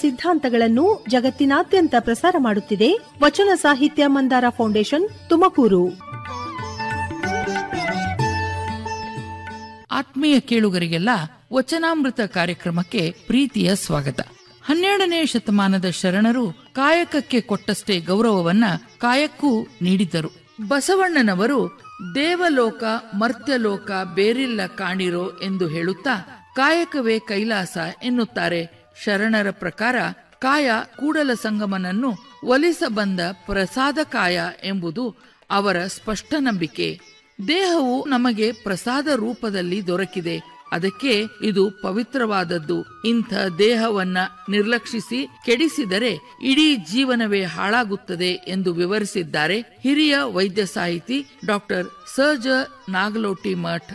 ಸಿದ್ಧಾಂತಗಳನ್ನು ಜಗತ್ತಿನಾದ್ಯಂತ ಪ್ರಸಾರ ಮಾಡುತ್ತಿದೆ ವಚನ ಸಾಹಿತ್ಯ ಮಂದಾರ ಫೌಂಡೇಶನ್ ತುಮಕೂರು ಆತ್ಮೀಯ ಕೇಳುಗರಿಗೆಲ್ಲ ವಚನಾಮೃತ ಕಾರ್ಯಕ್ರಮಕ್ಕೆ ಪ್ರೀತಿಯ ಸ್ವಾಗತ ಹನ್ನೆರಡನೇ ಶತಮಾನದ ಶರಣರು ಕಾಯಕಕ್ಕೆ ಕೊಟ್ಟಷ್ಟೇ ಗೌರವವನ್ನ ಕಾಯಕ್ಕೂ ನೀಡಿದ್ದರು ಬಸವಣ್ಣನವರು ದೇವಲೋಕ ಮರ್ತ್ಯಲೋಕ ಬೇರಿಲ್ಲ ಕಾಣಿರೋ ಎಂದು ಹೇಳುತ್ತಾ ಕಾಯಕವೇ ಕೈಲಾಸ ಎನ್ನುತ್ತಾರೆ ಶರಣರ ಪ್ರಕಾರ ಕಾಯ ಕೂಡಲ ಸಂಗಮನನ್ನು ಒಲಿಸಬಂದ ಪ್ರಸಾದ ಕಾಯ ಎಂಬುದು ಅವರ ಸ್ಪಷ್ಟ ನಂಬಿಕೆ ದೇಹವು ನಮಗೆ ಪ್ರಸಾದ ರೂಪದಲ್ಲಿ ದೊರಕಿದೆ ಅದಕ್ಕೆ ಇದು ಪವಿತ್ರವಾದದ್ದು ಇಂಥ ದೇಹವನ್ನ ನಿರ್ಲಕ್ಷಿಸಿ ಕೆಡಿಸಿದರೆ ಇಡೀ ಜೀವನವೇ ಹಾಳಾಗುತ್ತದೆ ಎಂದು ವಿವರಿಸಿದ್ದಾರೆ ಹಿರಿಯ ವೈದ್ಯ ಸಾಹಿತಿ ಡಾಕ್ಟರ್ ಸರ್ಜ ನಾಗಲೋಟಿ ಮಠ್